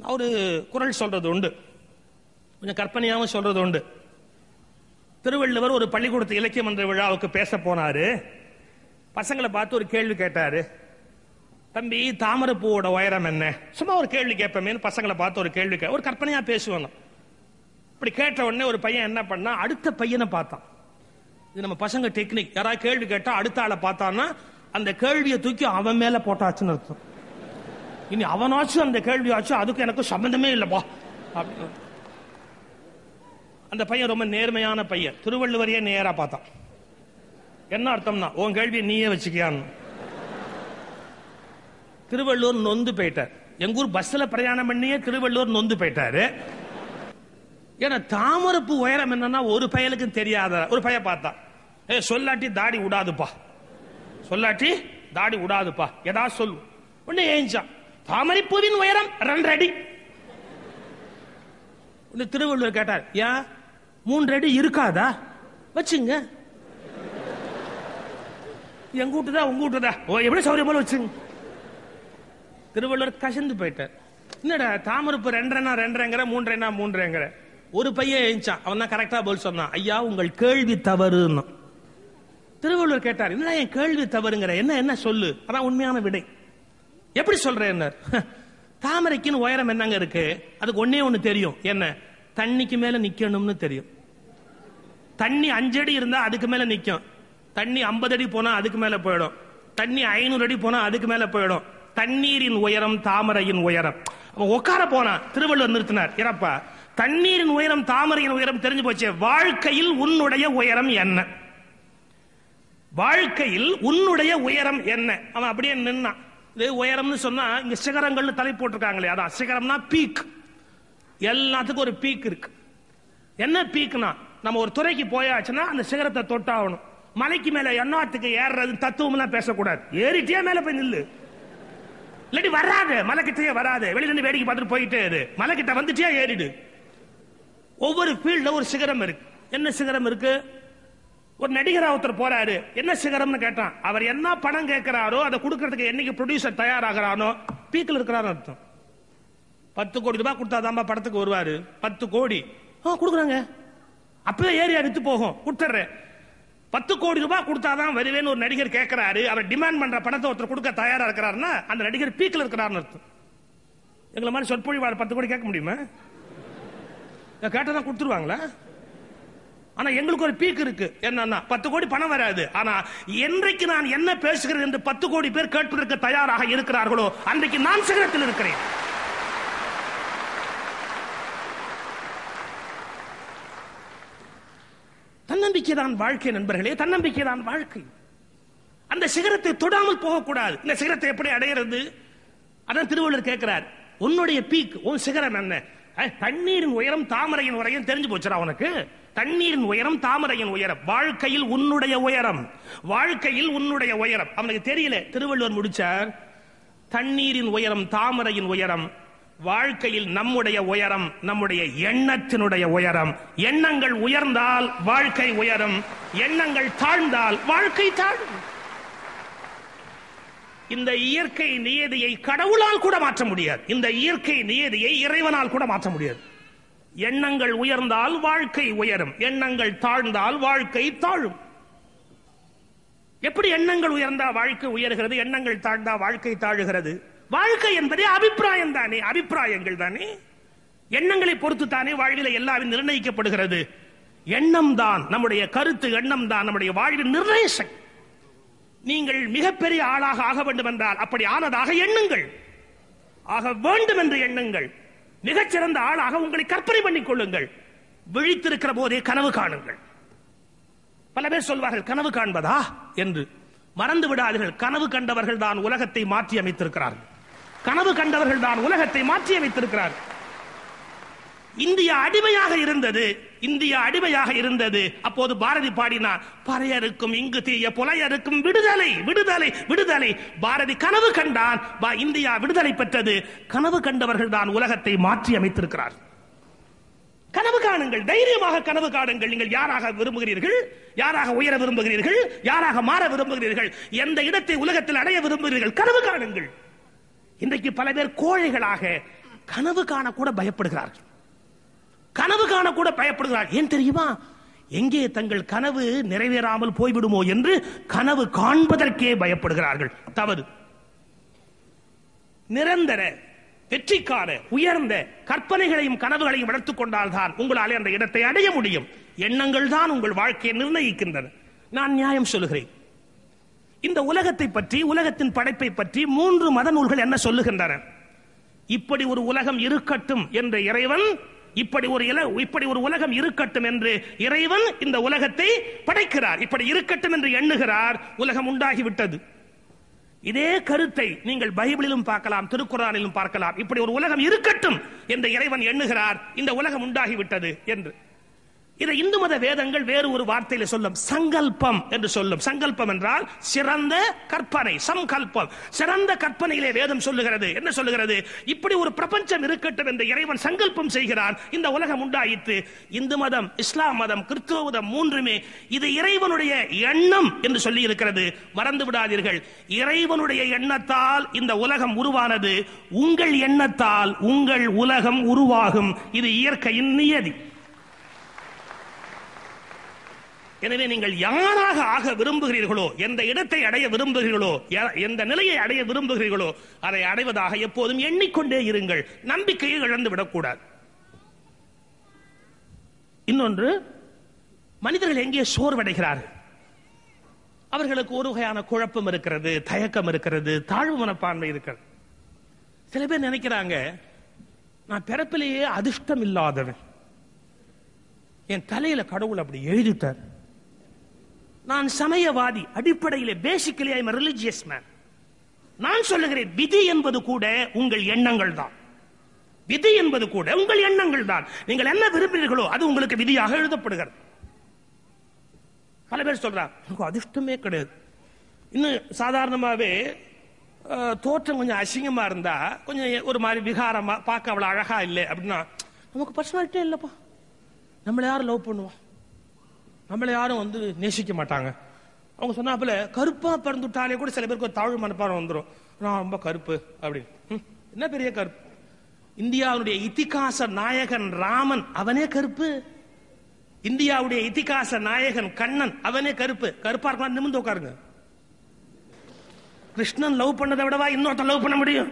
அவரு குரல் சொல்றது உண்டு கொஞ்சம் கற்பனையாகவும் சொல்றது உண்டு திருவள்ளுவர் ஒரு பள்ளிக்கூடத்து இலக்கிய மன்ற விழாவுக்கு பேச போனாரு பசங்களை பார்த்து ஒரு கேள்வி கேட்டாரு தம்பி தாமரைப்பூவோட உயரம் என்ன சும்மா ஒரு கேள்வி கேட்பேமேன்னு பசங்களை பார்த்து ஒரு கேள்வி கே ஒரு கற்பனையா பேசுவாங்க இப்படி கேட்ட உடனே ஒரு பையன் என்ன பண்ணா அடுத்த பையனை பார்த்தான் இது நம்ம பசங்க டெக்னிக் யாராவது கேள்வி கேட்டா அடுத்த ஆளை பார்த்தான்னா அந்த கேள்வியை தூக்கி அவன் மேல போட்டாச்சுன்னு அர்த்தம் இனி அவனாச்சும் அந்த கேள்வியாச்சும் அதுக்கு எனக்கு சம்பந்தமே இல்லப்பா அப்படின்னு. அந்த பையன் ரொம்ப நேர்மையான பையன் திருவள்ளுவரையே நேரா பார்த்தான் என்ன அர்த்தம்னா உன் கேள்வியை நீயே வச்சுக்கியான்னு திருவள்ளூர் நொந்து போயிட்டார் எங்க ஊர் பஸ்ல பிரயாணம் பண்ணியே திருவள்ளூர் நொந்து போயிட்டாரு ஏன்னா தாமரப்பு உயரம் என்னன்னா ஒரு பயலுக்கும் தெரியாத ஒரு பைய பார்த்தா ஏ சொல்லாட்டி தாடி விடாதுப்பா சொல்லாட்டி தாடி விடாதுப்பா ஏதாவது சொல்லு உடனே ஏஞ்சான் தாமரைப்பூவின் உயரம் ரெண்டு அடி உடனே திருவள்ளுவர் கேட்டார் ஏன் மூன்று அடி இருக்காதா வச்சுங்க எங்க வீட்டுதா உங்க வீட்டுதா ஓ எப்படி சௌரியம் போல வச்சுங்க திருவள்ளுவர் கசந்து போயிட்டார் என்னடா தாமரப்பு ரெண்டரைனா ரெண்டரைங்கிற மூன்றரைனா மூன்றரைங்கிற ஒரு பையன் எழுந்தான் அவன் தான் கரெக்டா பதில் சொன்னான் ஐயா உங்கள் கேள்வி தவறுன்னு திருவள்ளுவர் கேட்டார் என்னடா என் கேள்வி தவறுங்கிற என்ன என்ன சொல்லு அதான் உண்மையான விடை எப்படி சொல்றேன் தாமரைக்குன்னு உயரம் என்னங்க இருக்கு அதுக்கு ஒன்னே ஒண்ணு தெரியும் என்ன தண்ணிக்கு மேல நிக்கணும்னு தெரியும் தண்ணி அஞ்சு அடி இருந்தா அதுக்கு மேல நிக்கும் தண்ணி ஐம்பது அடி போனா அதுக்கு மேல போயிடும் தண்ணி ஐநூறு அடி போனா அதுக்கு மேல போயிடும் தண்ணீரின் உயரம் தாமரையின் உயரம் அவன் உட்கார போனான் திருவள்ளுவர் நிறுத்தினார் இறப்பா தண்ணீரின் உயரம் தாமரையின் உயரம் தெரிஞ்சு போச்சு வாழ்க்கையில் உன்னுடைய உயரம் என்ன வாழ்க்கையில் உன்னுடைய உயரம் என்ன அவன் அப்படியே நின்னான் இது உயரம்னு சொன்னா இங்க சிகரங்கள்னு தலை போட்டிருக்காங்களே அதான் சிகரம்னா பீக் எல்லாத்துக்கும் ஒரு பீக் இருக்கு என்ன பீக்னா நம்ம ஒரு துறைக்கு போயாச்சுன்னா அந்த சிகரத்தை தொட்டாகணும் மலைக்கு மேல எண்ணாத்துக்கு ஏறுறது தத்துவம்லாம் பேசக்கூடாது ஏறிட்டே மேல போய் நில்லு இல்லாட்டி வராது மலைக்கிட்டே வராது வெளியில இருந்து வேடிக்கை பார்த்துட்டு போயிட்டே இரு மலைக்கிட்ட வந்துட்டே ஏறிடு ஒவ்வொரு ஃபீல்ட்ல ஒரு சிகரம் இருக்கு என்ன சிகரம் இருக்கு ஒரு நடிகரா ஒருத்தர் போறாரு என்ன சிகரம்னு கேட்டான் அவர் என்ன பணம் கேட்கிறாரோ அதை கொடுக்கறதுக்கு என்னைக்கு ப்ரொடியூசர் தயாராகிறானோ பீக்கில் இருக்கிறாரு அர்த்தம் பத்து கோடி ரூபாய் கொடுத்தாதாம்பா படத்துக்கு வருவாரு பத்து கோடி ஆ கொடுக்குறாங்க அப்பவே ஏரியா வித்து போகும் கொடுத்துட்றேன் பத்து கோடி ரூபாய் கொடுத்தாதான் வருவேன்னு ஒரு நடிகர் கேட்கிறாரு அவர் டிமாண்ட் பண்ற பணத்தை ஒருத்தர் கொடுக்க தயாரா இருக்கிறாருன்னா அந்த நடிகர் பீக்கில் இருக்கிறாருன்னு அர்த்தம் எங்களை மாதிரி சொற்பொழிவாளர் பத்து கோடி கேட்க முடியுமா கேட்டதான் கொடுத்துருவாங்களா ஆனா எங்களுக்கு ஒரு பீக் இருக்கு என்னன்னா பத்து கோடி பணம் வராது ஆனா என்றைக்கு நான் என்ன பேசுகிறேன் என்று பத்து கோடி பேர் கேட்பதற்கு தயாராக இருக்கிறார்களோ அன்றைக்கு நான் சிகரத்தில் இருக்கிறேன் தன்னம்பிக்கை தான் வாழ்க்கை நண்பர்களே தன்னம்பிக்கை தான் வாழ்க்கை அந்த சிகரத்தை தொடாமல் போகக்கூடாது இந்த சிகரத்தை எப்படி அடையிறது அதான் திருவள்ளுவர் கேட்கிறார் உன்னுடைய பீக் உன் சிகரம் என்ன அஹ், தண்ணீரின் உயரம் தாமரையின் உயரம் தெரிஞ்சு போச்சுடா உனக்கு தண்ணீரின் உயரம் தாமரையின் உயரம் வாழ்க்கையில் உன்னுடைய உயரம் வாழ்க்கையில் உன்னுடைய உயரம் அவனுக்கு தெரியல திருவள்ளுவர் முடிச்சார் தண்ணீரின் உயரம் தாமரையின் உயரம் வாழ்க்கையில் நம்முடைய உயரம் நம்முடைய எண்ணத்தினுடைய உயரம் எண்ணங்கள் உயர்ந்தால் வாழ்க்கை உயரும் எண்ணங்கள் தாழ்ந்தால் வாழ்க்கை தாழும் இந்த இயற்கை நியதியை கடவுளால் கூட மாற்ற முடியாது இந்த இயற்கை நியதியை இறைவனால் கூட மாற்ற முடியாது எண்ணங்கள் உயர்ந்தால் வாழ்க்கை உயரும் எண்ணங்கள் தாழ்ந்தால் வாழ்க்கை தாழும் எப்படி எண்ணங்கள் உயர்ந்தா வாழ்க்கை உயர்கிறது எண்ணங்கள் தாழ்ந்தா வாழ்க்கை தாழுகிறது வாழ்க்கை என்பதே அபிப்பிராயம் தானே அபிப்பிராயங்கள் தானே எண்ணங்களை பொறுத்து தானே வாழ்வில எல்லாரும் நிர்ணயிக்கப்படுகிறது எண்ணம் தான் நம்முடைய கருத்து எண்ணம் தான் நம்முடைய வாழ்வின் நிர்ணய சக்தி நீங்கள் மிகப்பெரிய ஆளாக ஆக வேண்டும் என்றால் அப்படி ஆனதாக எண்ணுங்கள் ஆக வேண்டும் என்று எண்ணுங்கள் மிகச்சிறந்த ஆளாக உங்களை கற்பனை பண்ணிக் கொள்ளுங்கள் விழித்திருக்கிற போதே கனவு காணுங்கள் பல பேர் சொல்வார்கள் கனவு காண்பதா என்று மறந்து விடாதீர்கள் கனவு கண்டவர்கள் தான் உலகத்தை மாற்றி அமைத்திருக்கிறார்கள் கனவு கண்டவர்கள் தான் உலகத்தை மாற்றி அமைத்திருக்கிறார்கள் இந்தியா அடிமையாக இருந்தது இந்தியா அடிமையாக இருந்தது அப்போது பாரதி பாடினார் பறையருக்கும் இங்கு தீய புலையருக்கும் விடுதலை விடுதலை விடுதலை பாரதி கனவு கண்டான் பா- இந்தியா விடுதலை பெற்றது கனவு கண்டவர்கள் தான் உலகத்தை மாற்றி அமைத்திருக்கிறார் கனவு காணுங்கள் தைரியமாக கனவு காணுங்கள் நீங்கள் யாராக விரும்புகிறீர்கள் யாராக உயர விரும்புகிறீர்கள் யாராக மாற விரும்புகிறீர்கள் எந்த இடத்தை உலகத்தில் அடைய விரும்புகிறீர்கள் கனவு காணுங்கள் இன்றைக்கு பல பேர் கோழைகளாக கனவு காண கூட பயப்படுகிறார்கள் கனவு காண கூட பயப்படுகிறார்கள் ஏன் தெரியுமா எங்கே தங்கள் கனவு நிறைவேறாமல் போய்விடுமோ என்று கனவு காண்பதற்கே பயப்படுகிறார்கள் தவறு நிரந்தர வெற்றிக்கான உயர்ந்த கற்பனைகளையும் கனவுகளையும் வளர்த்துக் கொண்டால்தான் உங்களாலே அந்த இடத்தை அடைய முடியும் எண்ணங்கள் தான் உங்கள் வாழ்க்கையை நிர்ணயிக்கின்றன நான் நியாயம் சொல்லுகிறேன் இந்த உலகத்தை பற்றி உலகத்தின் படைப்பை பற்றி மூன்று மத நூல்கள் என்ன சொல்லுகின்றன இப்படி ஒரு உலகம் இருக்கட்டும் என்ற இறைவன் இப்படி ஒரு இல- இப்படி ஒரு உலகம் இருக்கட்டும் என்று இறைவன் இந்த உலகத்தை படைக்கிறார் இப்படி இருக்கட்டும் என்று எண்ணுகிறார் உலகம் உண்டாகிவிட்டது இதே கருத்தை நீங்கள் பைபிளிலும் பார்க்கலாம் திருக்குறானிலும் பார்க்கலாம் இப்படி ஒரு உலகம் இருக்கட்டும் என்று இறைவன் எண்ணுகிறார் இந்த உலகம் உண்டாகிவிட்டது என்று இதை இந்து மத வேதங்கள் வேறு ஒரு வார்த்தையில சொல்லும் சங்கல்பம் என்று சொல்லும் சங்கல்பம் என்றால் சிறந்த கற்பனை சங்கல்பம் சிறந்த கற்பனையிலே வேதம் சொல்லுகிறது என்ன சொல்லுகிறது இப்படி ஒரு பிரபஞ்சம் இருக்கட்டும் என்று இறைவன் சங்கல்பம் செய்கிறான் இந்த உலகம் உண்டாயிற்று இந்து மதம் இஸ்லாம் மதம் கிறிஸ்துவ மதம் மூன்றுமே இது இறைவனுடைய எண்ணம் என்று சொல்லி இருக்கிறது மறந்து விடாதீர்கள் இறைவனுடைய எண்ணத்தால் இந்த உலகம் உருவானது உங்கள் எண்ணத்தால் உங்கள் உலகம் உருவாகும் இது இயற்கையின் நியதி எனவே நீங்கள் யாராக ஆக விரும்புகிறீர்களோ எந்த இடத்தை அடைய விரும்புகிறீர்களோ எ- எந்த நிலையை அடைய விரும்புகிறீர்களோ அதை அடைவதாக எப்போதும் எண்ணிக்கொண்டே இருங்கள் நம்பிக்கையை இழந்து விடக்கூடாது இன்னொன்று மனிதர்கள் எங்கே சோர்வடைகிறார்கள் அவர்களுக்கு ஒரு வகையான குழப்பம் இருக்கிறது தயக்கம் இருக்கிறது தாழ்வு மனப்பான்மை இருக்கிறது சில பேர் நினைக்கிறாங்க நான் பிறப்பிலேயே அதிர்ஷ்டம் இல்லாதவன் என் தலையில கடவுள் அப்படி எழுதிட்டார் நான் சமயவாதி அடிப்படையிலே பேசிக்கலி ஐ ரிலிஜியஸ் மேன் நான் சொல்லுகிறேன் விதி என்பது கூட உங்கள் எண்ணங்கள் தான் விதி என்பது கூட உங்கள் எண்ணங்கள் தான் நீங்கள் என்ன விரும்புகிறீர்களோ அது உங்களுக்கு விதியாக எழுதப்படுகிறது பல பேர் சொல்றாங்க எனக்கு அதிர்ஷ்டமே கிடையாது இன்னும் சாதாரணமாவே அஹ், தோற்றம் கொஞ்சம் அசிங்கமா இருந்தா கொஞ்சம் ஒரு மாதிரி விகாரமா பார்க்க அவ்வளவு அழகா இல்லை அப்படின்னா நமக்கு பர்சனாலிட்டியே இல்லப்பா நம்மளை யாரும் லவ் பண்ணுவோம் நம்மளை யாரும் வந்து நேசிக்க மாட்டாங்க அவங்க சொன்னாப்புல கருப்பா பிறந்துட்டாலே கூட சில பேருக்கு ஒரு தாழ்வு மனப்பாடம் வந்துடும் நான் ரொம்ப கருப்பு அப்படின்னு ம், என்ன பெரிய கருப்பு இந்தியாவுடைய இதிகாச நாயகன் ராமன் அவனே கருப்பு இந்தியாவுடைய இதிகாச நாயகன் கண்ணன் அவனே கருப்பு கருப்பா இருக்கலாம் நிமிந்து உட்காருங்க கிருஷ்ணன் லவ் பண்ணதை விடவா இன்னொருத்தன் லவ் பண்ண முடியும்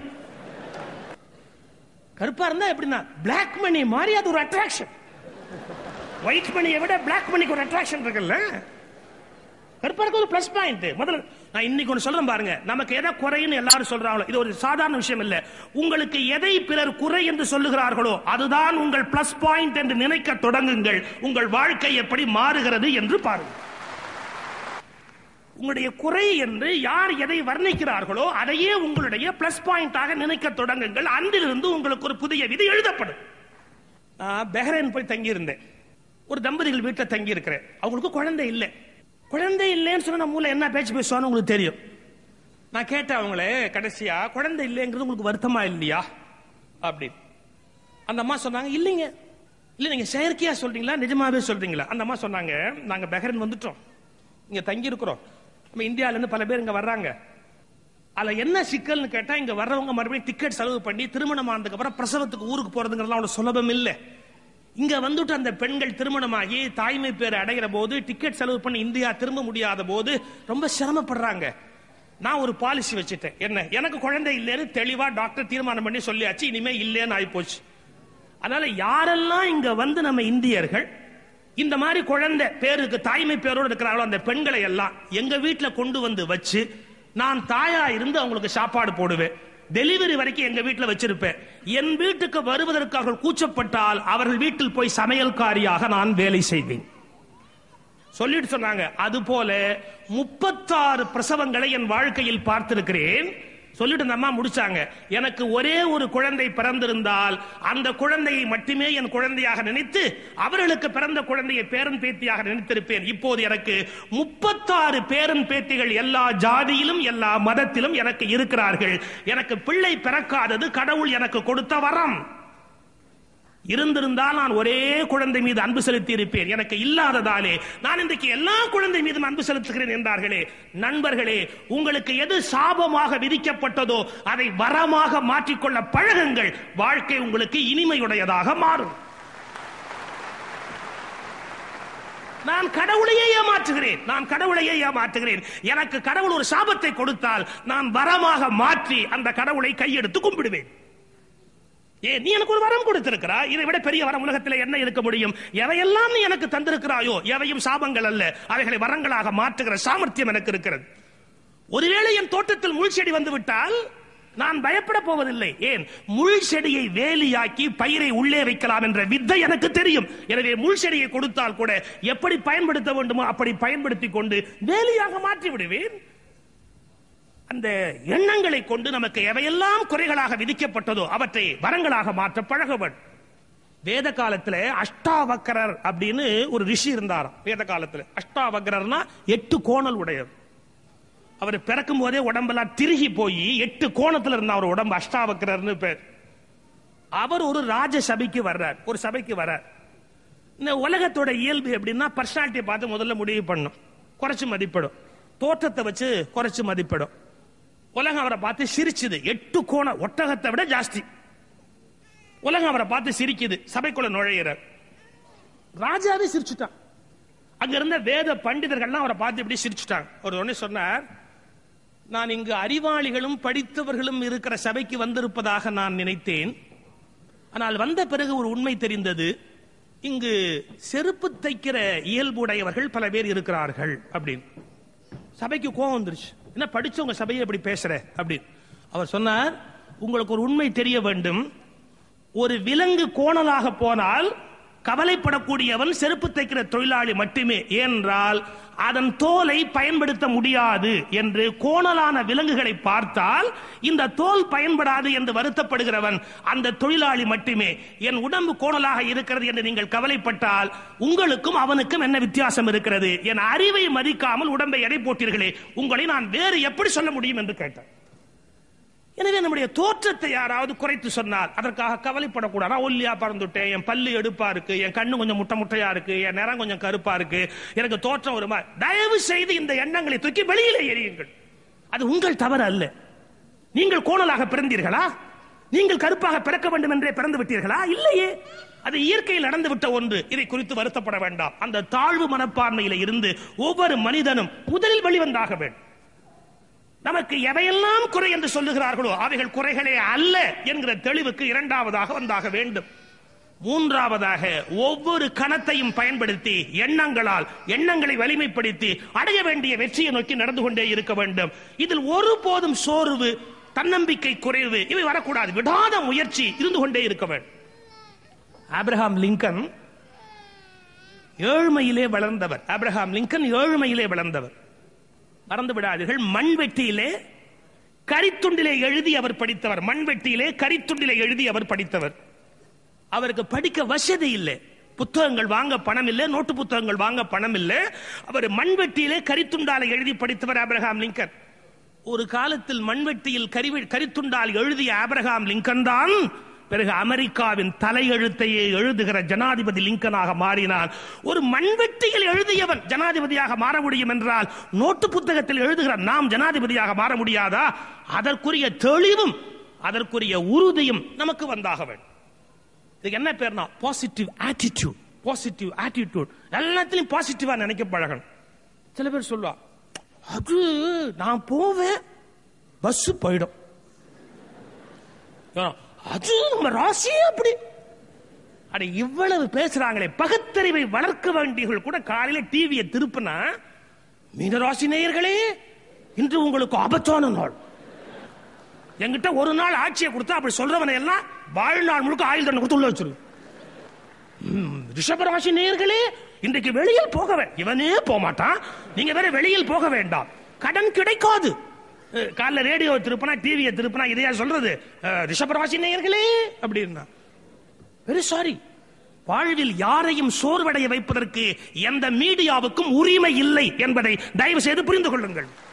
கருப்பா இருந்தா எப்படின்னா பிளாக் மணி மாதிரி அது ஒரு அட்ராக்ஷன் ஒயிட் மணியை விட பிளாக் மணிக்கு ஒரு அட்ராக்ஷன் இருக்குல்ல கருப்பா இருக்க ஒரு பிளஸ் பாயிண்ட் முதல்ல நான் இன்னைக்கு ஒன்று சொல்றேன் பாருங்க நமக்கு எதை குறைன்னு எல்லாரும் சொல்றாங்களோ இது ஒரு சாதாரண விஷயம் இல்ல உங்களுக்கு எதை பிறர் குறை என்று சொல்லுகிறார்களோ அதுதான் உங்கள் பிளஸ் பாயிண்ட் என்று நினைக்க தொடங்குங்கள் உங்கள் வாழ்க்கை எப்படி மாறுகிறது என்று பாருங்கள் உங்களுடைய குறை என்று யார் எதை வர்ணிக்கிறார்களோ அதையே உங்களுடைய பிளஸ் பாயிண்டாக நினைக்க தொடங்குங்கள் அன்றிலிருந்து உங்களுக்கு ஒரு புதிய விதி எழுதப்படும் நான் பெஹ்ரைன் போய் தங்கியிருந்தேன் ஒரு தம்பதிகள் வீட்டில் தங்கி இருக்கிறேன் அவங்களுக்கு குழந்தை இல்லை குழந்தை இல்லைன்னு சொன்னா நம்ம ஊர்ல என்ன பேச்சு பேசுவான்னு உங்களுக்கு தெரியும் நான் கேட்டேன் அவங்களே கடைசியா குழந்தை இல்லைங்கிறது உங்களுக்கு வருத்தமா இல்லையா அப்படின்னு அந்த அம்மா சொன்னாங்க இல்லைங்க இல்ல நீங்க செயற்கையா சொல்றீங்களா நிஜமாவே சொல்றீங்களா அந்த அம்மா சொன்னாங்க நாங்க பெஹ்ரைன் வந்துட்டோம் இங்க தங்கி இருக்கிறோம் நம்ம இந்தியால இருந்து பல பேர் இங்க வர்றாங்க அதுல என்ன சிக்கல்னு கேட்டா இங்க வர்றவங்க மறுபடியும் டிக்கெட் செலவு பண்ணி திருமணம் ஆனதுக்கு அப்புறம் பிரசவத்துக்கு ஊருக்கு போறதுங்கிறதுலாம் அவ்வளவு சுலபம் இல்லை இங்க வந்துட்டு அந்த பெண்கள் திருமணமாகி தாய்மை பேர் அடைகிற போது டிக்கெட் செலவு பண்ணி இந்தியா திரும்ப முடியாத போது ரொம்ப சிரமப்படுறாங்க நான் ஒரு பாலிசி வச்சுட்டேன் என்ன எனக்கு குழந்தை இல்லைன்னு தெளிவா டாக்டர் தீர்மானம் பண்ணி சொல்லியாச்சு இனிமே இல்லைன்னு ஆயிப்போச்சு அதனால யாரெல்லாம் இங்க வந்து நம்ம இந்தியர்கள் இந்த மாதிரி குழந்தை பேருக்கு தாய்மை பேரோடு இருக்கிறாங்களோ அந்த பெண்களை எல்லாம் எங்க வீட்டுல கொண்டு வந்து வச்சு நான் தாயா இருந்து அவங்களுக்கு சாப்பாடு போடுவேன் டெலிவரி வரைக்கும் எங்க வீட்டுல வச்சிருப்பேன் என் வீட்டுக்கு வருவதற்கு அவர்கள் கூச்சப்பட்டால் அவர்கள் வீட்டில் போய் சமையல்காரியாக நான் வேலை செய்வேன் சொல்லிட்டு சொன்னாங்க அது போல முப்பத்தாறு பிரசவங்களை என் வாழ்க்கையில் பார்த்திருக்கிறேன் சொல்லிட்டு அந்த அம்மா முடிச்சாங்க எனக்கு ஒரே ஒரு குழந்தை பிறந்திருந்தால் அந்த குழந்தையை மட்டுமே என் குழந்தையாக நினைத்து அவர்களுக்கு பிறந்த குழந்தையை பேரன் பேத்தியாக நினைத்திருப்பேன் இப்போது எனக்கு முப்பத்தாறு பேரன் பேத்திகள் எல்லா ஜாதியிலும் எல்லா மதத்திலும் எனக்கு இருக்கிறார்கள் எனக்கு பிள்ளை பிறக்காதது கடவுள் எனக்கு கொடுத்த வரம் இருந்திருந்தால் நான் ஒரே குழந்தை மீது அன்பு செலுத்தி இருப்பேன் எனக்கு இல்லாததாலே நான் இன்றைக்கு எல்லா குழந்தை மீதும் அன்பு செலுத்துகிறேன் என்றார்களே நண்பர்களே உங்களுக்கு எது சாபமாக விதிக்கப்பட்டதோ அதை வரமாக மாற்றிக்கொள்ள பழகுங்கள் வாழ்க்கை உங்களுக்கு இனிமையுடையதாக மாறும் நான் கடவுளையே ஏமாற்றுகிறேன் நான் கடவுளையே ஏமாற்றுகிறேன் எனக்கு கடவுள் ஒரு சாபத்தை கொடுத்தால் நான் வரமாக மாற்றி அந்த கடவுளை கையெடுத்து கும்பிடுவேன் ஏ நீ எனக்கு ஒரு வரம் கொடுத்திருக்கிறா இதை விட பெரிய வரம் உலகத்தில் என்ன இருக்க முடியும் எவையெல்லாம் நீ எனக்கு தந்திருக்கிறாயோ எவையும் சாபங்கள் அல்ல அவைகளை வரங்களாக மாற்றுகிற சாமர்த்தியம் எனக்கு இருக்கிறது ஒருவேளை என் தோட்டத்தில் முள் செடி வந்து விட்டால் நான் பயப்பட போவதில்லை ஏன் முள் செடியை வேலியாக்கி பயிரை உள்ளே வைக்கலாம் என்ற வித்தை எனக்கு தெரியும் எனவே முள் செடியை கொடுத்தால் கூட எப்படி பயன்படுத்த வேண்டுமோ அப்படி பயன்படுத்தி கொண்டு வேலியாக மாற்றி விடுவேன் அந்த எண்ணங்களை கொண்டு நமக்கு எவையெல்லாம் குறைகளாக விதிக்கப்பட்டதோ அவற்றை வரங்களாக மாற்ற பழகவன் வேத காலத்துல அஷ்டாவக்கரர் அப்படின்னு ஒரு ரிஷி இருந்தாராம் வேத காலத்துல அஷ்டாவக்கரர்னா எட்டு கோணல் உடையவர் அவர் பிறக்கும் போதே உடம்பெல்லாம் திருகி போய் எட்டு கோணத்துல இருந்த அவர் உடம்பு அஷ்டாவக்கரர்னு பேர் அவர் ஒரு ராஜ சபைக்கு வர்றார் ஒரு சபைக்கு வர்றார் இந்த உலகத்தோட இயல்பு எப்படின்னா பர்சனாலிட்டியை பார்த்து முதல்ல முடிவு பண்ணும் குறைச்சு மதிப்பிடும் தோற்றத்தை வச்சு குறைச்சு மதிப்பிடும் உலகம் அவரை பார்த்து சிரிச்சுது எட்டு கோண ஒட்டகத்தை விட ஜாஸ்தி உலகம் அவரை பார்த்து சிரிக்குது சபைக்குள்ள நுழையிறார் ராஜாவே சிரிச்சுட்டான் அங்க இருந்த வேத பண்டிதர்கள்லாம் அவரை பார்த்து இப்படி சிரிச்சுட்டாங்க ஒரு ஒண்ணு சொன்னார் நான் இங்கு அறிவாளிகளும் படித்தவர்களும் இருக்கிற சபைக்கு வந்திருப்பதாக நான் நினைத்தேன் ஆனால் வந்த பிறகு ஒரு உண்மை தெரிந்தது இங்கு செருப்பு தைக்கிற இயல்புடையவர்கள் பல பேர் இருக்கிறார்கள் அப்படின்னு சபைக்கு கோபம் வந்துருச்சு என்ன படிச்சவங்க சபையை எப்படி பேசுற அப்படின்னு அவர் சொன்னார் உங்களுக்கு ஒரு உண்மை தெரிய வேண்டும் ஒரு விலங்கு கோணலாக போனால் கவலைப்படக்கூடியவன் செருப்பு தைக்கிற தொழிலாளி மட்டுமே ஏனென்றால் அதன் தோலை பயன்படுத்த முடியாது என்று கோணலான விலங்குகளை பார்த்தால் இந்த தோல் பயன்படாது என்று வருத்தப்படுகிறவன் அந்த தொழிலாளி மட்டுமே என் உடம்பு கோணலாக இருக்கிறது என்று நீங்கள் கவலைப்பட்டால் உங்களுக்கும் அவனுக்கும் என்ன வித்தியாசம் இருக்கிறது என் அறிவை மதிக்காமல் உடம்பை எடை போட்டீர்களே உங்களை நான் வேறு எப்படி சொல்ல முடியும் என்று கேட்டார் எனவே நம்முடைய தோற்றத்தை யாராவது குறைத்து சொன்னால் அதற்காக கவலைப்படக்கூடாது நான் ஒல்லியா பறந்துட்டேன் என் பல்லு எடுப்பா இருக்கு என் கண்ணு கொஞ்சம் முட்டை முட்டையா இருக்கு என் நிறம் கொஞ்சம் கருப்பா இருக்கு எனக்கு தோற்றம் ஒரு மாதிரி தயவு செய்து இந்த எண்ணங்களை தூக்கி வெளியில எறியுங்கள் அது உங்கள் தவறு அல்ல நீங்கள் கோணலாக பிறந்தீர்களா நீங்கள் கருப்பாக பிறக்க வேண்டும் என்றே பிறந்து விட்டீர்களா இல்லையே அது இயற்கையில் நடந்து விட்ட ஒன்று இதை குறித்து வருத்தப்பட வேண்டாம் அந்த தாழ்வு மனப்பான்மையில இருந்து ஒவ்வொரு மனிதனும் முதலில் வெளிவந்தாக வேண்டும் நமக்கு எவையெல்லாம் குறை என்று சொல்லுகிறார்களோ அவைகள் குறைகளே அல்ல என்கிற தெளிவுக்கு இரண்டாவதாக வந்தாக வேண்டும் மூன்றாவதாக ஒவ்வொரு கணத்தையும் பயன்படுத்தி எண்ணங்களால் எண்ணங்களை வலிமைப்படுத்தி அடைய வேண்டிய வெற்றியை நோக்கி நடந்து கொண்டே இருக்க வேண்டும் இதில் ஒருபோதும் சோர்வு தன்னம்பிக்கை குறைவு இவை வரக்கூடாது விடாத முயற்சி இருந்து கொண்டே இருக்க வேண்டும் ஆப்ரஹாம் லிங்கன் ஏழ்மையிலே வளர்ந்தவர் ஆப்ரஹாம் லிங்கன் ஏழ்மையிலே வளர்ந்தவர் மறந்து விடாதீர்கள் மண்வெட்டியிலே கரித்துண்டிலே எழுதி அவர் படித்தவர் மண்வெட்டியிலே கரித்துண்டிலே எழுதி அவர் படித்தவர் அவருக்கு படிக்க வசதி இல்லை புத்தகங்கள் வாங்க பணம் இல்லை நோட்டு புத்தகங்கள் வாங்க பணம் இல்லை அவர் மண்வெட்டியிலே கரித்துண்டால எழுதி படித்தவர் ஆபிரகாம் லிங்கன் ஒரு காலத்தில் மண்வெட்டியில் கரி கரித்துண்டால் எழுதிய ஆபிரகாம் லிங்கன் தான் பிறகு அமெரிக்காவின் தலையெழுத்தையே எழுதுகிற ஜனாதிபதி லிங்கனாக மாறினான் ஒரு மண்வெட்டியில் எழுதியவன் ஜனாதிபதியாக மாற முடியும் என்றால் நோட்டு புத்தகத்தில் எழுதுகிற நாம் ஜனாதிபதியாக மாற முடியாதா அதற்குரிய தெளிவும் அதற்குரிய உறுதியும் நமக்கு வந்தாக வேண்டும் இதுக்கு என்ன பேர்னா பாசிட்டிவ் ஆட்டிடியூட் பாசிட்டிவ் ஆட்டிடியூட் எல்லாத்திலையும் பாசிட்டிவா நினைக்க பழகணும் சில பேர் சொல்லுவா அது நான் போவேன் பஸ் போயிடும் அது நம்ம ராசியே அப்படி அட இவ்வளவு பேசுறாங்களே பகுத்தறிவை வளர்க்க வேண்டியவர்கள் கூட காலையில டிவியை திருப்பினா மீனராசி நேயர்களே இன்று உங்களுக்கு ஆபத்தான நாள் என்கிட்ட ஒரு நாள் ஆட்சியை கொடுத்தா அப்படி சொல்றவனை எல்லாம் வாழ்நாள் முழுக்க ஆயுள் தண்டனை கொடுத்து உள்ள வச்சிரு ரிஷபராசி நேயர்களே இன்றைக்கு வெளியில் போக இவனே போக மாட்டான் நீங்க வேற வெளியில் போக வேண்டாம் கடன் கிடைக்காது காலைல ரேடியோ திருப்பினா டிவியை திருப்பினா இதையா சொல்றது ரிஷபராசி நேயர்களே அப்படின்னா வெரி சாரி வாழ்வில் யாரையும் சோர்வடைய வைப்பதற்கு எந்த மீடியாவுக்கும் உரிமை இல்லை என்பதை தயவு செய்து புரிந்து கொள்ளுங்கள்